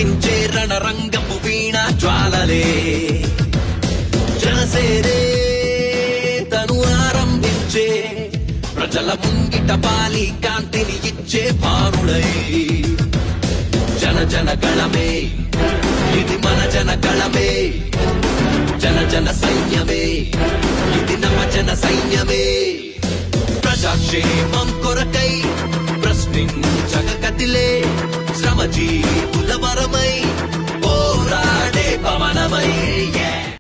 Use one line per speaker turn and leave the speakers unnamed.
పలికించే రణరంగపు వీణ జ్వాలలే జనసేనే తను ఆరంభించే ప్రజల ముంగిట పాలి కాంతిని ఇచ్చే భారుడై జన జన గళమే ఇది మన జన గళమే జన జన సైన్యమే ఇది నమ జన సైన్యమే ప్రజాక్షేమం కొరకై ప్రశ్నించక కదిలే శ్రమజీవుల వరమై